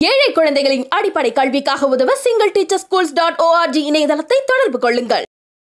ஏழை குழந்தைகளின் அடிப்படை கல்விக்காக உதவ single teacher schools dot ORG இணையதளத்தை தொடர்பு கொள்ளுங்கள்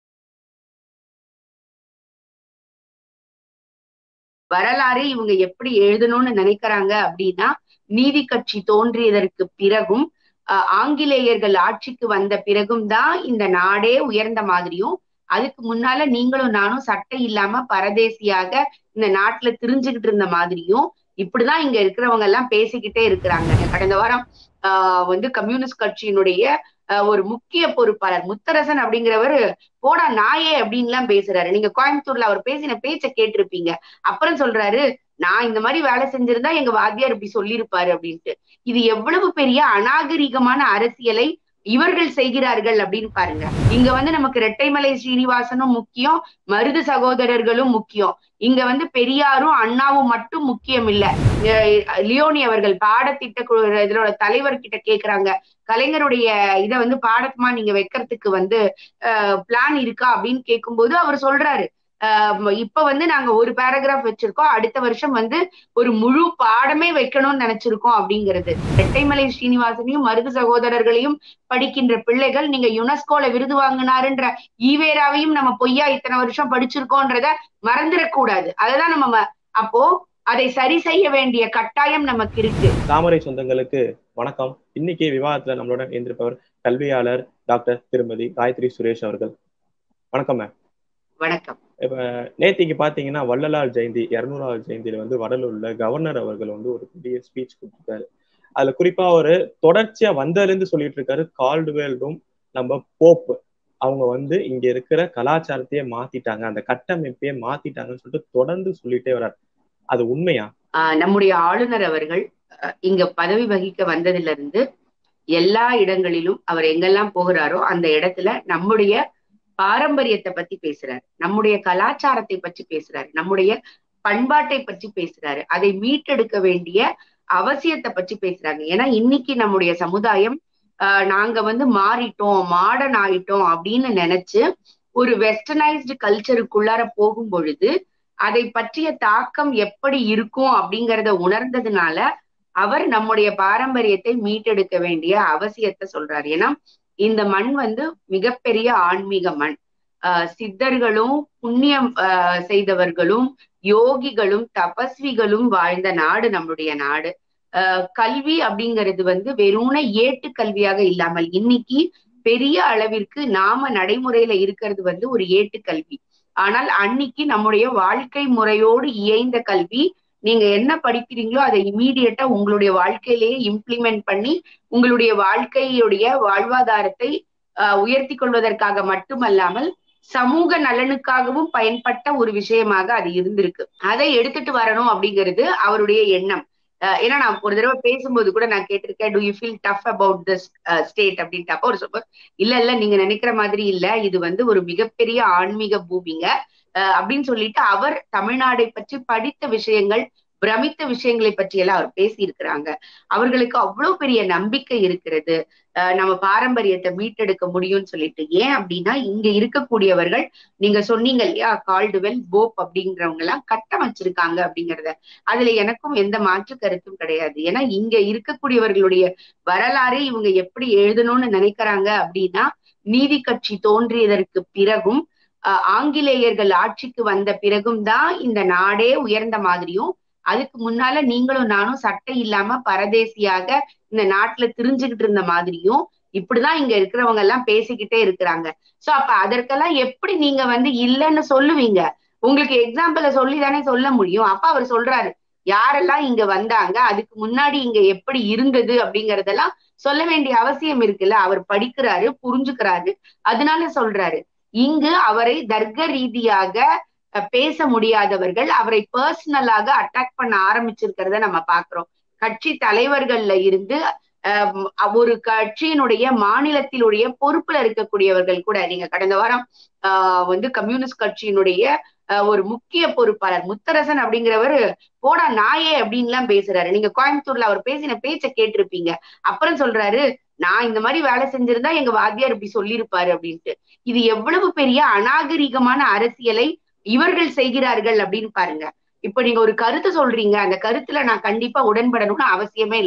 வரலாறு இவங்க எப்படி எழுதணும்னு நினைக்கிறாங்க அப்படின்னா நீதி கட்சி தோன்றியதற்கு பிறகும் அஹ், ஆங்கிலேயர்கள் ஆட்சிக்கு வந்த பிறகும் தான் இந்த நாடே உயர்ந்த மாதிரியும் அதுக்கு முன்னால நீங்களும் நானும் சட்டை இல்லாம பரதேசியாக இந்த நாட்டுல திரிஞ்சுகிட்டு இருந்த மாதிரியும் இப்படிதான் இங்க இருக்கிறவங்க எல்லாம் பேசிக்கிட்டே இருக்கிறாங்க கடந்த வாரம் ஆஹ் வந்து கம்யூனிஸ்ட் கட்சியினுடைய ஆஹ் ஒரு முக்கிய பொறுப்பாளர் முத்தரசன் அப்படிங்கிறவர் போடா நாயே அப்படின்னு எல்லாம் பேசுறாரு நீங்க கோயம்புத்தூர்ல அவர் பேசின பேச்ச கேட்டிருப்பீங்க அப்புறம் சொல்றாரு நான் இந்த மாதிரி வேலை செஞ்சிருந்தா எங்க வாத்தியார் இப்படி சொல்லியிருப்பாரு அப்படின்ட்டு இது எவ்வளவு பெரிய அநாகரிகமான அரசியலை இவர்கள் செய்கிறார்கள் அப்படின்னு பாருங்க இங்க வந்து நமக்கு ரெட்டைமலை ஸ்ரீனிவாசனும் முக்கியம் மருது சகோதரர்களும் முக்கியம் இங்க வந்து பெரியாரும் அண்ணாவும் மட்டும் முக்கியம் இல்ல அஹ் லியோனி அவர்கள் பாடத்திட்ட குழு- இதோட தலைவர் கிட்ட கேக்குறாங்க கலைஞருடைய இத வந்து பாடமா நீங்க வைக்கிறதுக்கு வந்து பிளான் இருக்கா அப்படின்னு கேட்கும்போது அவர் சொல்றாரு அஹ் இப்ப வந்து நாங்க ஒரு பேராகிராஃப் வச்சிருக்கோம் அடுத்த வருஷம் வந்து ஒரு முழு பாடமே வைக்கணும்னு நினைச்சிருக்கோம் அப்படிங்கிறது ரெட்டைமலை ஸ்ரீனிவாசனையும் மருது சகோதரர்களையும் படிக்கின்ற பிள்ளைகள் நீங்க யுனெஸ்கோல விருது வாங்கினாருன்ற ஈவேராவையும் நம்ம பொய்யா இத்தனை வருஷம் படிச்சிருக்கோன்றத மறந்துடக்கூடாது அததான் நம்ம ம- அப்போ அதை சரி செய்ய வேண்டிய கட்டாயம் நமக்கு இருக்கு தாமரை சொந்தங்களுக்கு வணக்கம் இன்னைக்கு விவாதத்துல நம்மளுடன் இருந்திருப்பவர் கல்வியாளர் டாக்டர் திருமதி காயத்ரி சுரேஷ் அவர்கள் வணக்கம் மேம் வணக்கம் இப்ப நேத்திக்கு பாத்தீங்கன்னா வள்ளலார் ஜெயந்தி இருநூறாவது ஜெயந்தியில வந்து வடலூர்ல கவர்னர் அவர்கள் வந்து ஒரு பெரிய ஸ்பீச் கொடுத்திருக்காரு அதுல குறிப்பா ஒரு தொடர்ச்சியா வந்ததுல இருந்து சொல்லிட்டு இருக்காரு கால்டுவேல்டும் நம்ம போப் அவங்க வந்து இங்க இருக்கிற கலாச்சாரத்தையே மாத்திட்டாங்க அந்த கட்டமைப்பையே மாத்திட்டாங்கன்னு சொல்லிட்டு தொடர்ந்து சொல்லிட்டே வர்றாரு அது உண்மையா ஆஹ் நம்முடைய ஆளுநர் அவர்கள் அஹ், இங்க பதவி வகிக்க வந்ததுல இருந்து எல்லா இடங்களிலும் அவர் எங்கெல்லாம் போகிறாரோ அந்த இடத்துல நம்முடைய பாரம்பரியத்தை பத்தி பேசுறாரு நம்முடைய கலாச்சாரத்தை பற்றி பேசுறாரு நம்முடைய பண்பாட்டை பற்றி பேசுறாரு அதை மீட்டெடுக்க வேண்டிய அவசியத்தை பற்றி பேசுறாங்க ஏன்னா இன்னைக்கு நம்முடைய சமுதாயம் ஆஹ் நாங்க வந்து மாறிட்டோம் மாடர்ன் ஆயிட்டோம் அப்படின்னு நினைச்சு ஒரு வெஸ்டர்னைஸ்டு கல்ச்சருக்குள்ளார போகும் பொழுது அதை பற்றிய தாக்கம் எப்படி இருக்கும் அப்படிங்கறத உணர்ந்ததுனால அவர் நம்முடைய பாரம்பரியத்தை மீட்டெடுக்க வேண்டிய அவசியத்தை சொல்றாரு ஏன்னா இந்த மண் வந்து மிகப்பெரிய ஆன்மீக மண் ஆஹ் சித்தர்களும் புண்ணியம் ஆஹ் செய்தவர்களும் யோகிகளும் தபஸ்விகளும் வாழ்ந்த நாடு நம்மளுடைய நாடு ஆஹ் கல்வி அப்படிங்கிறது வந்து வெறும்ன ஏட்டு கல்வியாக இல்லாமல் இன்னைக்கு பெரிய அளவிற்கு நாம நடைமுறையில இருக்கிறது வந்து ஒரு ஏட்டு கல்வி ஆனால் அன்னைக்கு நம்முடைய வாழ்க்கை முறையோடு இயைந்த கல்வி நீங்க என்ன படிக்கிறீங்களோ அதை இமீடியட்டா உங்களுடைய வாழ்க்கையிலேயே இம்ப்ளிமெண்ட் பண்ணி உங்களுடைய வாழ்க்கையுடைய வாழ்வாதாரத்தை ஆஹ் உயர்த்தி கொள்வதற்காக மட்டுமல்லாமல் சமூக நலனுக்காகவும் பயன்பட்ட ஒரு விஷயமாக அது இருந்திருக்கு அதை எடுத்துட்டு வரணும் அப்படிங்கிறது அவருடைய எண்ணம் ஆஹ் ஏன்னா நான் ஒரு தடவை பேசும்போது கூட நான் கேட்டிருக்கேன் do you feel tough about this state அப்படின்ட்டு அப்போ ஒரு சொல்ல இல்ல இல்ல நீங்க நினைக்கிற மாதிரி இல்ல இது வந்து ஒரு மிகப்பெரிய ஆன்மீக பூமிங்க அஹ் அப்படின்னு சொல்லிட்டு அவர் தமிழ்நாடை பற்றி படித்த விஷயங்கள் பிரமித்த விஷயங்களை பற்றி எல்லாம் அவர் பேசி இருக்கிறாங்க அவர்களுக்கு அவ்வளவு பெரிய நம்பிக்கை இருக்கிறது அஹ் நம்ம பாரம்பரியத்தை மீட்டெடுக்க முடியும்னு சொல்லிட்டு ஏன் அப்படின்னா இங்க இருக்கக்கூடியவர்கள் நீங்க சொன்னீங்க இல்லையா கால்டுவெல் போப் அப்படிங்கிறவங்க எல்லாம் கட்டமைச்சிருக்காங்க அப்படிங்கறத அதுல எனக்கும் எந்த மாற்று கருத்தும் கிடையாது ஏன்னா இங்க இருக்கக்கூடியவர்களுடைய வரலாறு இவங்க எப்படி எழுதணும்னு நினைக்கிறாங்க அப்படின்னா நீதி கட்சி தோன்றியதற்கு பிறகும் அஹ் ஆங்கிலேயர்கள் ஆட்சிக்கு வந்த பிறகும் தான் இந்த நாடே உயர்ந்த மாதிரியும் அதுக்கு முன்னால நீங்களும் நானும் சட்டை இல்லாம பரதேசியாக இந்த நாட்டுல திரிஞ்சுகிட்டு இருந்த மாதிரியும் இப்படிதான் இங்க இருக்கிறவங்க எல்லாம் பேசிக்கிட்டே இருக்கிறாங்க சோ அப்ப அதற்கெல்லாம் எப்படி நீங்க வந்து இல்லைன்னு சொல்லுவீங்க உங்களுக்கு எக்ஸாம்பிள சொல்லி தானே சொல்ல முடியும் அப்ப அவர் சொல்றாரு யாரெல்லாம் இங்க வந்தாங்க அதுக்கு முன்னாடி இங்க எப்படி இருந்தது அப்படிங்கறதெல்லாம் சொல்ல வேண்டிய அவசியம் இருக்குல்ல அவர் படிக்கிறாரு புரிஞ்சுக்கிறாரு அதனால சொல்றாரு இங்கு அவரை தர்க்க ரீதியாக அஹ், பேச முடியாதவர்கள் அவரை பர்சனலாக அட்டாக் பண்ண ஆரம்பிச்சிருக்கிறத நம்ம பாக்குறோம் கட்சி தலைவர்கள்ல இருந்து அஹ், ஒரு கட்சியினுடைய மாநிலத்தினுடைய பொறுப்புல இருக்கக்கூடியவர்கள் கூட நீங்க கடந்த வாரம் ஆஹ் வந்து கம்யூனிஸ்ட் கட்சியினுடைய அஹ், ஒரு முக்கிய பொறுப்பாளர் முத்தரசன் அப்படிங்கிறவர் போடா நாயே அப்படின்னு எல்லாம் பேசுறாரு நீங்க கோயம்புத்தூர்ல அவர் பேசின பேச்ச கேட்டிருப்பீங்க அப்புறம் சொல்றாரு நான் இந்த மாதிரி வேலை செஞ்சிருந்தா எங்க வாத்தியார் இப்படி சொல்லியிருப்பாரு அப்படின்ட்டு இது எவ்வளவு பெரிய அநாகரிகமான அரசியலை இவர்கள் செய்கிறார்கள் அப்படின்னு பாருங்க இப்ப நீங்க ஒரு கருத்து சொல்றீங்க அந்த கருத்துல நான் கண்டிப்பா உடன்படணும்னு அவசியமே இல்லைங்க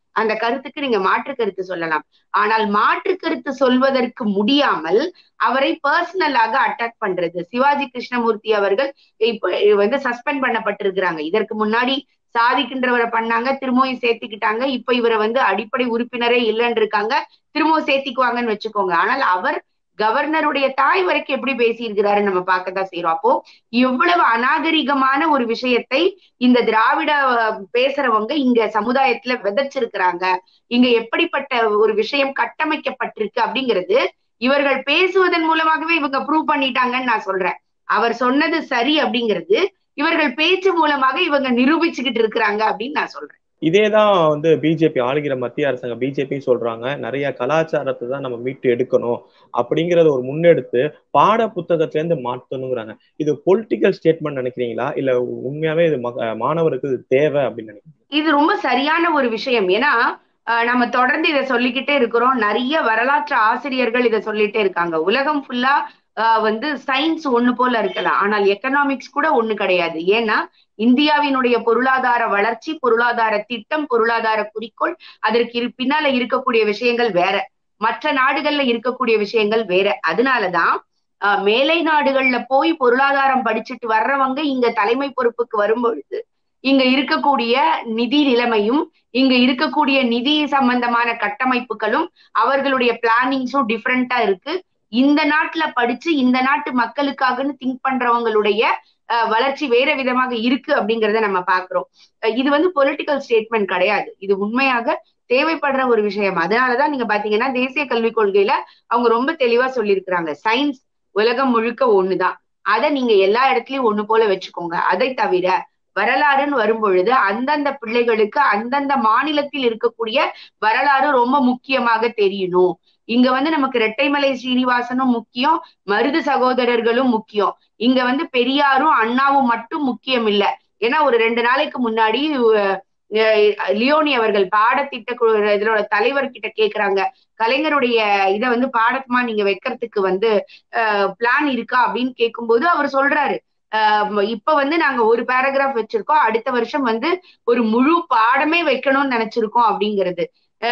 அந்த கருத்துக்கு நீங்க மாற்று கருத்து சொல்லலாம் ஆனால் மாற்று கருத்து சொல்வதற்கு முடியாமல் அவரை பர்சனலாக அட்டாக் பண்றது சிவாஜி கிருஷ்ணமூர்த்தி அவர்கள் இப்ப வந்து சஸ்பெண்ட் பண்ணப்பட்டிருக்கிறாங்க இதற்கு முன்னாடி சாதிக்கின்றவரை பண்ணாங்க திரும்பவும் சேர்த்துக்கிட்டாங்க இப்ப இவரை வந்து அடிப்படை உறுப்பினரே இல்லைன்னு இருக்காங்க திரும்பவும் சேர்த்திக்குவாங்கன்னு வச்சுக்கோங்க ஆனால் அவர் கவர்னருடைய தாய் வரைக்கும் எப்படி பேசியிருக்கிறாரு நம்ம பார்க்கத்தான் செய்யறோம் அப்போ எவ்வளவு அநாகரிகமான ஒரு விஷயத்தை இந்த திராவிட பேசுறவங்க இங்க சமுதாயத்துல விதைச்சிருக்கிறாங்க இங்க எப்படிப்பட்ட ஒரு விஷயம் கட்டமைக்கப்பட்டிருக்கு அப்படிங்கிறது இவர்கள் பேசுவதன் மூலமாகவே இவங்க ப்ரூவ் பண்ணிட்டாங்கன்னு நான் சொல்றேன் அவர் சொன்னது சரி அப்படிங்கிறது இவர்கள் பேச்சு மூலமாக இவங்க நிரூபிச்சுக்கிட்டு இருக்கிறாங்க அப்படின்னு நான் சொல்றேன் இதேதான் வந்து பிஜேபி ஆளுகிற மத்திய அரசாங்கம் பிஜேபி சொல்றாங்க நிறைய கலாச்சாரத்தை தான் நம்ம மீட்டு எடுக்கணும் அப்படிங்கறத ஒரு முன்னெடுத்து பாட புத்தகத்துல இருந்து மாற்றணுங்கிறாங்க இது பொலிட்டிக்கல் ஸ்டேட்மெண்ட் நினைக்கிறீங்களா இல்ல உண்மையாவே இது மாணவருக்கு தேவை அப்படின்னு நினைக்கிறீங்க இது ரொம்ப சரியான ஒரு விஷயம் ஏன்னா நம்ம தொடர்ந்து இதை சொல்லிக்கிட்டே இருக்கிறோம் நிறைய வரலாற்று ஆசிரியர்கள் இதை சொல்லிட்டே இருக்காங்க உலகம் ஃபுல்லா வந்து சயின்ஸ் ஒண்ணு போல இருக்கலாம் ஆனால் எக்கனாமிக்ஸ் கூட ஒண்ணு கிடையாது ஏன்னா இந்தியாவினுடைய பொருளாதார வளர்ச்சி பொருளாதார திட்டம் பொருளாதார குறிக்கோள் அதற்கு பின்னால இருக்கக்கூடிய விஷயங்கள் வேற மற்ற நாடுகள்ல இருக்கக்கூடிய விஷயங்கள் வேற அதனாலதான் மேலை நாடுகள்ல போய் பொருளாதாரம் படிச்சுட்டு வர்றவங்க இங்க தலைமை பொறுப்புக்கு வரும்பொழுது இங்க இருக்கக்கூடிய நிதி நிலைமையும் இங்க இருக்கக்கூடிய நிதி சம்பந்தமான கட்டமைப்புகளும் அவர்களுடைய பிளானிங்ஸும் டிஃப்ரெண்டா இருக்கு இந்த நாட்டுல படிச்சு இந்த நாட்டு மக்களுக்காகன்னு திங்க் பண்றவங்களுடைய வளர்ச்சி வேற விதமாக இருக்கு அப்படிங்கிறத நம்ம பாக்குறோம் இது வந்து பொலிட்டிக்கல் ஸ்டேட்மெண்ட் கிடையாது இது உண்மையாக தேவைப்படுற ஒரு விஷயம் அதனாலதான் நீங்க பாத்தீங்கன்னா தேசிய கல்விக் கொள்கையில அவங்க ரொம்ப தெளிவா சொல்லியிருக்கிறாங்க சயின்ஸ் உலகம் முழுக்க ஒண்ணுதான் அதை நீங்க எல்லா இடத்துலயும் ஒண்ணு போல வச்சுக்கோங்க அதை தவிர வரலாறுன்னு வரும்பொழுது அந்தந்த பிள்ளைகளுக்கு அந்தந்த மாநிலத்தில் இருக்கக்கூடிய வரலாறு ரொம்ப முக்கியமாக தெரியணும் இங்க வந்து நமக்கு ரெட்டைமலை ஸ்ரீனிவாசனும் முக்கியம் மருது சகோதரர்களும் முக்கியம் இங்க வந்து பெரியாரும் அண்ணாவும் மட்டும் முக்கியம் இல்ல ஏன்னா ஒரு ரெண்டு நாளைக்கு முன்னாடி லியோனி அவர்கள் பாடத்திட்ட இதோட தலைவர் கிட்ட கேக்குறாங்க கலைஞருடைய இதை வந்து பாடமா நீங்க வைக்கிறதுக்கு வந்து பிளான் இருக்கா அப்படின்னு கேட்கும்போது அவர் சொல்றாரு இப்ப வந்து நாங்க ஒரு பேராகிராஃப் வச்சிருக்கோம் அடுத்த வருஷம் வந்து ஒரு முழு பாடமே வைக்கணும்னு நினைச்சிருக்கோம் அப்படிங்கிறது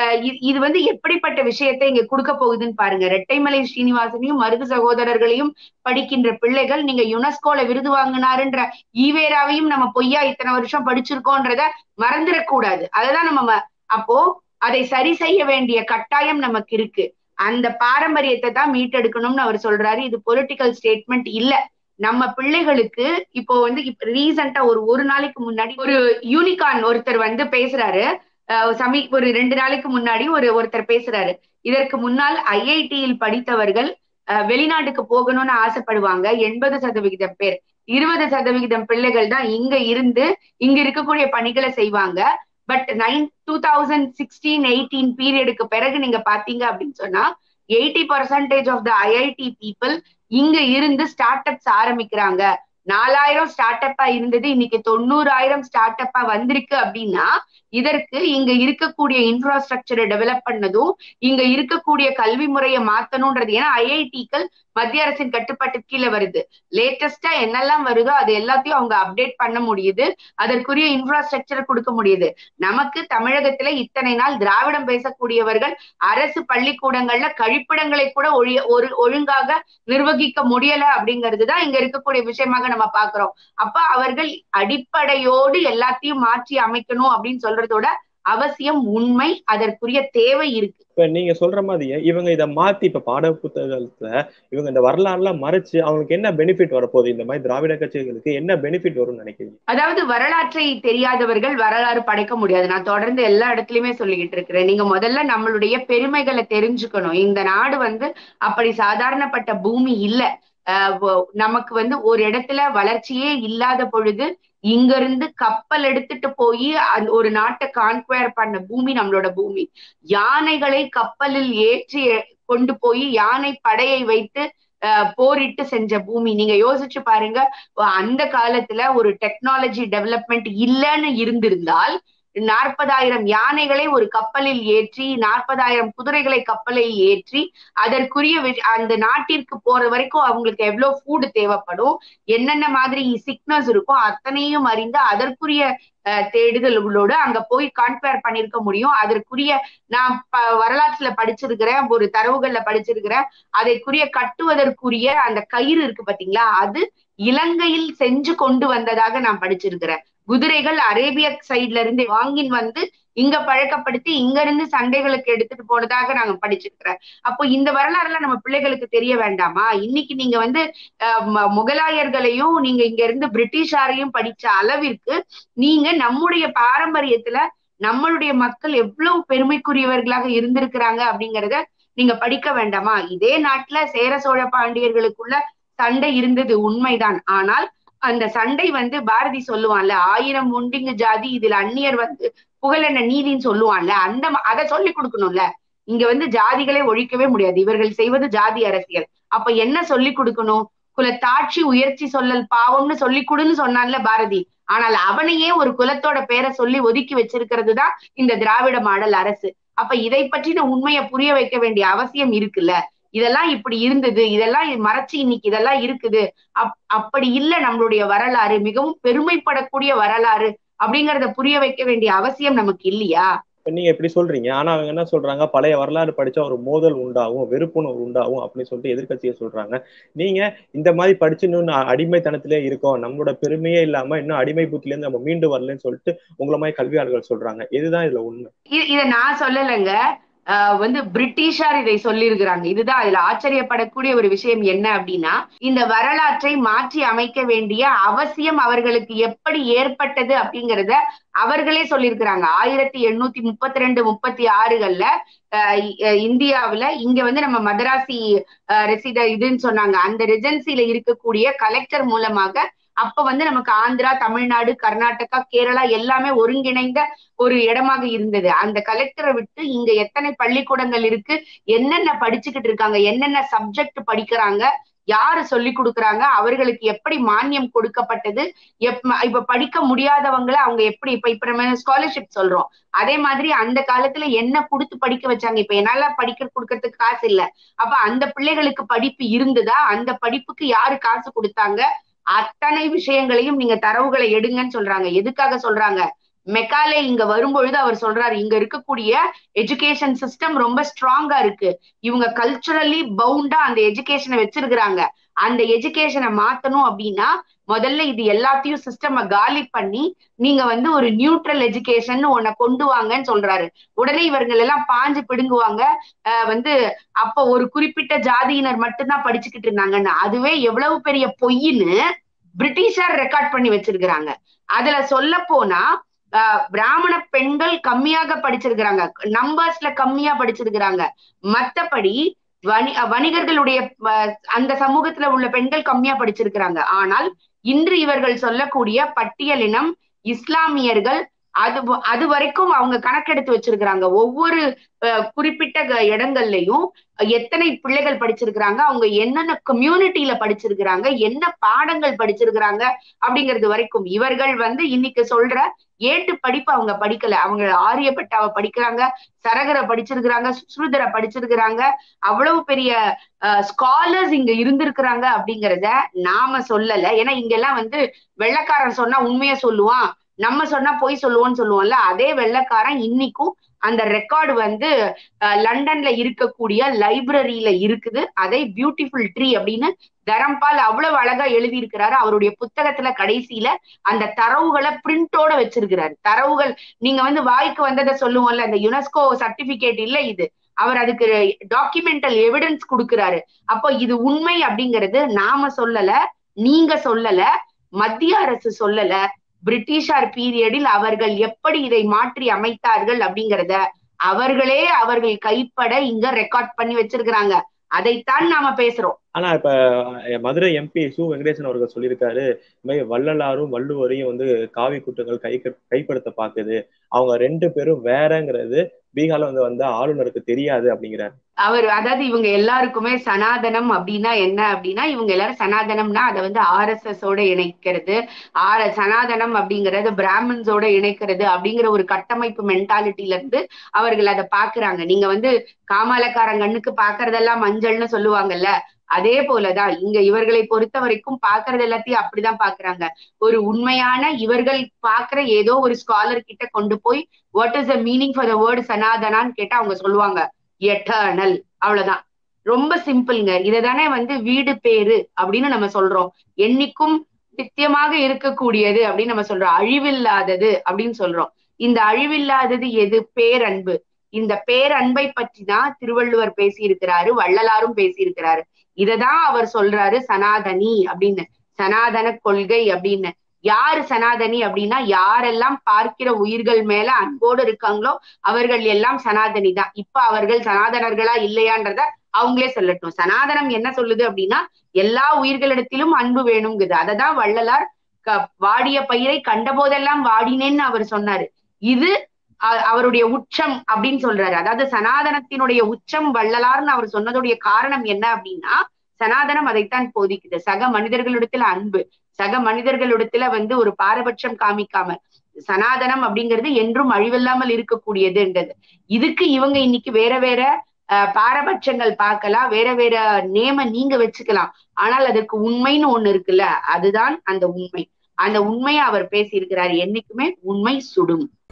இது வந்து எப்படிப்பட்ட விஷயத்தை இங்க கொடுக்க போகுதுன்னு பாருங்க ரெட்டைமலை ஸ்ரீனிவாசனையும் மருது சகோதரர்களையும் படிக்கின்ற பிள்ளைகள் நீங்க யுனெஸ்கோல விருது வாங்கினாருன்ற ஈவேராவையும் நம்ம பொய்யா இத்தனை வருஷம் படிச்சிருக்கோன்றத மறந்துடக்கூடாது அததான் நம்ம அப்போ அதை சரி செய்ய வேண்டிய கட்டாயம் நமக்கு இருக்கு அந்த பாரம்பரியத்தை தான் மீட்டெடுக்கணும்னு அவர் சொல்றாரு இது பொலிட்டிக்கல் ஸ்டேட்மெண்ட் இல்ல நம்ம பிள்ளைகளுக்கு இப்போ வந்து இப்ப ரீசெண்டா ஒரு ஒரு நாளைக்கு முன்னாடி ஒரு யூனிகான் ஒருத்தர் வந்து பேசுறாரு சமீ ஒரு ரெண்டு நாளைக்கு முன்னாடி ஒரு ஒருத்தர் பேசுறாரு இதற்கு முன்னால் ஐஐடியில் படித்தவர்கள் வெளிநாட்டுக்கு போகணும்னு ஆசைப்படுவாங்க எண்பது சதவிகிதம் பேர் இருபது சதவிகிதம் பிள்ளைகள் தான் இங்க இருந்து இங்க இருக்கக்கூடிய பணிகளை செய்வாங்க but nine two thousand sixteen eighteen பீரியடுக்கு பிறகு நீங்க பாத்தீங்க அப்படின்னு சொன்னா eighty percentage of the IIT people இங்க இருந்து ஸ்டார்ட் அப்ஸ் ஆரம்பிக்கிறாங்க நாலாயிரம் ஸ்டார்ட் அப்பா இருந்தது இன்னைக்கு தொண்ணூறாயிரம் ஸ்டார்ட் அப்பா வந்திருக்கு அப்படின்னா இதற்கு இங்க இருக்கக்கூடிய இன்ஃப்ராஸ்ட்ரக்சரை டெவலப் பண்ணதும் இங்க இருக்கக்கூடிய கல்வி முறையை மாத்தணும்ன்றது ஏன்னா ஐஐடிக்கள் மத்திய அரசின் கட்டுப்பாட்டு கீழே வருது லேட்டஸ்டா என்னெல்லாம் வருதோ அது எல்லாத்தையும் அவங்க அப்டேட் பண்ண முடியுது அதற்குரிய இன்ஃப்ராஸ்ட்ரக்சர் கொடுக்க முடியுது நமக்கு தமிழகத்துல இத்தனை நாள் திராவிடம் பேசக்கூடியவர்கள் அரசு பள்ளிக்கூடங்கள்ல கழிப்பிடங்களை கூட ஒழிய ஒரு ஒழுங்காக நிர்வகிக்க முடியல அப்படிங்கிறது தான் இங்க இருக்கக்கூடிய விஷயமாக நம்ம பாக்குறோம் அப்ப அவர்கள் அடிப்படையோடு எல்லாத்தையும் மாற்றி அமைக்கணும் அப்படின்னு சொல்றதோட அவசியம் உண்மை அதற்குரிய தேவை இருக்கு இப்ப நீங்க சொல்ற மாதிரி இவங்க இதை மாத்தி இப்ப பாட புத்தகத்துல இவங்க இந்த வரலாறுலாம் மறைச்சு அவங்களுக்கு என்ன பெனிஃபிட் வரப்போகுது இந்த மாதிரி திராவிட கட்சிகளுக்கு என்ன பெனிஃபிட் வரும்னு நினைக்கிறீங்க அதாவது வரலாற்றை தெரியாதவர்கள் வரலாறு படைக்க முடியாது நான் தொடர்ந்து எல்லா இடத்துலயுமே சொல்லிக்கிட்டு இருக்கிறேன் நீங்க முதல்ல நம்மளுடைய பெருமைகளை தெரிஞ்சுக்கணும் இந்த நாடு வந்து அப்படி சாதாரணப்பட்ட பூமி இல்ல நமக்கு வந்து ஒரு இடத்துல வளர்ச்சியே இல்லாத பொழுது இங்க இருந்து கப்பல் எடுத்துட்டு போய் ஒரு நாட்டை கான்குயர் பண்ண பூமி நம்மளோட பூமி யானைகளை கப்பலில் ஏற்றி கொண்டு போய் யானை படையை வைத்து போரிட்டு செஞ்ச பூமி நீங்க யோசிச்சு பாருங்க அந்த காலத்துல ஒரு டெக்னாலஜி டெவலப்மெண்ட் இல்லைன்னு இருந்திருந்தால் நாற்பதாயிரம் யானைகளை ஒரு கப்பலில் ஏற்றி நாற்பதாயிரம் குதிரைகளை கப்பலில் ஏற்றி அதற்குரிய அந்த நாட்டிற்கு போற வரைக்கும் அவங்களுக்கு எவ்வளவு ஃபுட் தேவைப்படும் என்னென்ன மாதிரி சிக்னஸ் இருக்கும் அத்தனையும் அறிந்து அதற்குரிய தேடுதல்களோடு அங்க போய் கம்பேர் பண்ணிருக்க முடியும் அதற்குரிய நான் வரலாற்றுல படிச்சிருக்கிறேன் ஒரு தரவுகள்ல படிச்சிருக்கிறேன் அதற்குரிய கட்டுவதற்குரிய அந்த கயிறு இருக்கு பாத்தீங்களா அது இலங்கையில் செஞ்சு கொண்டு வந்ததாக நான் படிச்சிருக்கிறேன் குதிரைகள் அரேபிய சைட்ல இருந்து வாங்கின் வந்து இங்க பழக்கப்படுத்தி இங்க இருந்து சண்டைகளுக்கு எடுத்துட்டு போனதாக நாங்க படிச்சிருக்கிறேன் அப்போ இந்த வரலாறுல நம்ம பிள்ளைகளுக்கு தெரிய வேண்டாமா இன்னைக்கு நீங்க வந்து முகலாயர்களையும் நீங்க இங்க இருந்து பிரிட்டிஷாரையும் படிச்ச அளவிற்கு நீங்க நம்முடைய பாரம்பரியத்துல நம்மளுடைய மக்கள் எவ்வளவு பெருமைக்குரியவர்களாக இருந்திருக்கிறாங்க அப்படிங்கிறத நீங்க படிக்க வேண்டாமா இதே நாட்டுல சேர சோழ பாண்டியர்களுக்குள்ள சண்டை இருந்தது உண்மைதான் ஆனால் அந்த சண்டை வந்து பாரதி சொல்லுவான்ல ஆயிரம் உண்டிங்கு ஜாதி இதுல அந்நியர் வந்து புகழென்ன நீதின்னு சொல்லுவான்ல அந்த அதை சொல்லி கொடுக்கணும்ல இங்க வந்து ஜாதிகளை ஒழிக்கவே முடியாது இவர்கள் செய்வது ஜாதி அரசியல் அப்ப என்ன சொல்லி கொடுக்கணும் குலத்தாட்சி உயர்ச்சி சொல்லல் பாவம்னு சொல்லி கொடுன்னு சொன்னான்ல பாரதி ஆனால் அவனையே ஒரு குலத்தோட பேரை சொல்லி ஒதுக்கி வச்சிருக்கிறது தான் இந்த திராவிட மாடல் அரசு அப்ப இதை பற்றின உண்மையை புரிய வைக்க வேண்டிய அவசியம் இருக்குல்ல இதெல்லாம் இப்படி இருந்தது இதெல்லாம் மறைச்சு இன்னைக்கு இதெல்லாம் இருக்குது அப் அப்படி இல்ல நம்மளுடைய வரலாறு மிகவும் பெருமைப்படக்கூடிய வரலாறு அப்படிங்கறத புரிய வைக்க வேண்டிய அவசியம் நமக்கு இல்லையா நீங்க இப்படி சொல்றீங்க ஆனா அவங்க என்ன சொல்றாங்க பழைய வரலாறு படிச்சா ஒரு மோதல் உண்டாகும் வெறுப்புணர்வு உண்டாகும் அப்படின்னு சொல்லிட்டு எதிர்கட்சியை சொல்றாங்க நீங்க இந்த மாதிரி படிச்சு இன்னும் அடிமைத்தனத்திலே இருக்கோம் நம்மளோட பெருமையே இல்லாம இன்னும் அடிமை புத்தில இருந்து நம்ம மீண்டு வரலன்னு சொல்லிட்டு உங்களை மாதிரி கல்வியாளர்கள் சொல்றாங்க இதுதான் இதுல உண்மை இத நான் சொல்லலைங்க வந்து பிரிட்டிஷார் இதை சொல்லியிருக்கிறாங்க இதுதான் இதுல ஆச்சரியப்படக்கூடிய ஒரு விஷயம் என்ன அப்படின்னா இந்த வரலாற்றை மாற்றி அமைக்க வேண்டிய அவசியம் அவர்களுக்கு எப்படி ஏற்பட்டது அப்படிங்கிறத அவர்களே சொல்லியிருக்கிறாங்க ஆயிரத்தி எண்ணூத்தி முப்பத்தி ரெண்டு முப்பத்தி ஆறுகள்ல இந்தியாவுல இங்க வந்து நம்ம மதராசி ரெசிட இதுன்னு சொன்னாங்க அந்த ரெஜென்சில இருக்கக்கூடிய கலெக்டர் மூலமாக அப்ப வந்து நமக்கு ஆந்திரா தமிழ்நாடு கர்நாடகா கேரளா எல்லாமே ஒருங்கிணைந்த ஒரு இடமாக இருந்தது அந்த கலெக்டரை விட்டு இங்க எத்தனை பள்ளிக்கூடங்கள் இருக்கு என்னென்ன படிச்சுக்கிட்டு இருக்காங்க என்னென்ன சப்ஜெக்ட் படிக்கிறாங்க யாரு சொல்லி கொடுக்குறாங்க அவர்களுக்கு எப்படி மானியம் கொடுக்கப்பட்டது இப்ப படிக்க முடியாதவங்களை அவங்க எப்படி இப்ப இப்ப நம்ம ஸ்காலர்ஷிப் சொல்றோம் அதே மாதிரி அந்த காலத்துல என்ன கொடுத்து படிக்க வச்சாங்க இப்ப என்னால படிக்க கொடுக்கறதுக்கு காசு இல்ல அப்ப அந்த பிள்ளைகளுக்கு படிப்பு இருந்ததா அந்த படிப்புக்கு யாரு காசு கொடுத்தாங்க அத்தனை விஷயங்களையும் நீங்க தரவுகளை எடுங்கன்னு சொல்றாங்க எதுக்காக சொல்றாங்க மெக்காலே இங்க வரும்பொழுது அவர் சொல்றாரு இங்க இருக்கக்கூடிய எஜுகேஷன் சிஸ்டம் ரொம்ப ஸ்ட்ராங்கா இருக்கு இவங்க கல்ச்சுரலி பவுண்டா அந்த எஜுகேஷனை வச்சிருக்கிறாங்க அந்த எஜுகேஷனை மாத்தணும் அப்படின்னா முதல்ல இது எல்லாத்தையும் சிஸ்டம் காலி பண்ணி நீங்க வந்து ஒரு நியூட்ரல் எஜுகேஷன் உன்னை கொண்டு வாங்கன்னு சொல்றாரு உடனே இவர்கள் எல்லாம் பாஞ்சு பிடுங்குவாங்க வந்து அப்ப ஒரு குறிப்பிட்ட ஜாதியினர் மட்டும்தான் படிச்சுக்கிட்டு இருந்தாங்கன்னு அதுவே எவ்வளவு பெரிய பொய்ன்னு பிரிட்டிஷார் ரெக்கார்ட் பண்ணி வச்சிருக்கிறாங்க அதுல சொல்ல போனா பிராமண பெண்கள் கம்மியாக படிச்சிருக்கிறாங்க நம்பர்ஸ்ல கம்மியா படிச்சிருக்கிறாங்க மத்தபடி வணி வணிகர்களுடைய அந்த சமூகத்துல உள்ள பெண்கள் கம்மியா படிச்சிருக்கிறாங்க ஆனால் இன்று இவர்கள் சொல்லக்கூடிய பட்டியலினம் இஸ்லாமியர்கள் அது அது வரைக்கும் அவங்க கணக்கெடுத்து வச்சிருக்கிறாங்க ஒவ்வொரு குறிப்பிட்ட இடங்கள்லயும் எத்தனை பிள்ளைகள் படிச்சிருக்கிறாங்க அவங்க என்னென்ன கம்யூனிட்டியில படிச்சிருக்கிறாங்க என்ன பாடங்கள் படிச்சிருக்கிறாங்க அப்படிங்கிறது வரைக்கும் இவர்கள் வந்து இன்னைக்கு சொல்ற ஏட்டு படிப்பு அவங்க படிக்கல அவங்க ஆரியப்பட்டாவை படிக்கிறாங்க சரகரை படிச்சிருக்கிறாங்க சுருதரை படிச்சிருக்கிறாங்க அவ்வளவு பெரிய ஸ்காலர்ஸ் இங்க இருந்திருக்கிறாங்க அப்படிங்கிறத நாம சொல்லல ஏன்னா இங்கெல்லாம் வந்து வெள்ளக்காரன் சொன்னா உண்மைய சொல்லுவான் நம்ம சொன்னா பொய் சொல்லுவோம்னு சொல்லுவோம்ல அதே வெள்ளக்காரன் இன்னைக்கும் அந்த ரெக்கார்டு வந்து லண்டன்ல இருக்கக்கூடிய லைப்ரரியில இருக்குது அதை பியூட்டிஃபுல் ட்ரீ அப்படின்னு தரம்பால் அவ்வளவு அழகா எழுதி இருக்கிறாரு அவருடைய புத்தகத்துல கடைசியில அந்த தரவுகளை பிரிண்டோட வச்சிருக்கிறாரு தரவுகள் நீங்க வந்து வாய்க்கு வந்ததை சொல்லுவோம்ல அந்த யுனெஸ்கோ சர்டிபிகேட் இல்ல இது அவர் அதுக்கு டாக்குமெண்டல் எவிடன்ஸ் கொடுக்கிறாரு அப்போ இது உண்மை அப்படிங்கிறது நாம சொல்லல நீங்க சொல்லல மத்திய அரசு சொல்லல பிரிட்டிஷார் பீரியடில் அவர்கள் எப்படி இதை மாற்றி அமைத்தார்கள் அப்படிங்கிறத அவர்களே அவர்கள் கைப்பட இங்க ரெக்கார்ட் பண்ணி வச்சிருக்கிறாங்க அதைத்தான் நாம பேசுறோம் ஆனா இப்ப மதுரை எம்பி சு வெங்கடேசன் அவர்கள் சொல்லியிருக்காரு வள்ளலாரும் வள்ளுவரையும் வந்து காவி கூட்டங்கள் கை கைப்படுத்த பாக்குது அவங்க ரெண்டு பேரும் வேறங்கிறது பீகார்ல வந்து வந்த ஆளுநருக்கு தெரியாது அப்படிங்கிறாரு அவர் அதாவது இவங்க எல்லாருக்குமே சனாதனம் அப்படின்னா என்ன அப்படின்னா இவங்க எல்லாரும் சனாதனம்னா அதை வந்து ஆர்எஸ்எஸ் ஓட இணைக்கிறது ஆர் சனாதனம் அப்படிங்கறது பிராமின்ஸோட இணைக்கிறது அப்படிங்கிற ஒரு கட்டமைப்பு மென்டாலிட்டில இருந்து அவர்கள் அதை பாக்குறாங்க நீங்க வந்து காமாலக்காரங்கண்ணுக்கு பாக்குறதெல்லாம் மஞ்சள்னு சொல்லுவாங்கல்ல அதே போலதான் இங்க இவர்களை பொறுத்த வரைக்கும் பாக்குறது எல்லாத்தையும் அப்படிதான் பாக்குறாங்க ஒரு உண்மையான இவர்கள் பாக்குற ஏதோ ஒரு ஸ்காலர் கிட்ட கொண்டு போய் what is the meaning for the word சனாதனான்னு கேட்டா அவங்க சொல்லுவாங்க எட்டர்னல் அவ்வளவுதான் ரொம்ப சிம்பிள்ங்க இததானே வந்து வீடு பேரு அப்படின்னு நம்ம சொல்றோம் என்னைக்கும் நித்தியமாக இருக்கக்கூடியது அப்படின்னு நம்ம சொல்றோம் அழிவில்லாதது அப்படின்னு சொல்றோம் இந்த அழிவில்லாதது எது பேரன்பு இந்த பேரன்பை பற்றி தான் திருவள்ளுவர் பேசியிருக்கிறாரு வள்ளலாரும் பேசியிருக்கிறாரு இததான் அவர் சொல்றாரு சனாதனி அப்படின்னு சனாதன கொள்கை அப்படின்னு யாரு சனாதனி அப்படின்னா யாரெல்லாம் பார்க்கிற உயிர்கள் மேல அன்போடு இருக்காங்களோ அவர்கள் எல்லாம் சனாதனி தான் இப்ப அவர்கள் சனாதனர்களா இல்லையான்றத அவங்களே சொல்லட்டும் சனாதனம் என்ன சொல்லுது அப்படின்னா எல்லா உயிர்களிடத்திலும் அன்பு வேணுங்குது அததான் வள்ளலார் வாடிய பயிரை கண்டபோதெல்லாம் வாடினேன்னு அவர் சொன்னாரு இது அவருடைய உச்சம் அப்படின்னு சொல்றாரு அதாவது சனாதனத்தினுடைய உச்சம் வள்ளலார்னு அவர் சொன்னதுடைய காரணம் என்ன அப்படின்னா சனாதனம் அதைத்தான் போதிக்குது சக மனிதர்களிடத்துல அன்பு சக மனிதர்களிடத்துல வந்து ஒரு பாரபட்சம் காமிக்காம சனாதனம் அப்படிங்கிறது என்றும் அழிவில்லாமல் இருக்கக்கூடியதுன்றது இதுக்கு இவங்க இன்னைக்கு வேற வேற பாரபட்சங்கள் பார்க்கலாம் வேற வேற நேம நீங்க வச்சுக்கலாம் ஆனால் அதற்கு உண்மைன்னு ஒண்ணு இருக்குல்ல அதுதான் அந்த உண்மை அந்த உண்மையை அவர் பேசியிருக்கிறார் என்னைக்குமே உண்மை சுடும்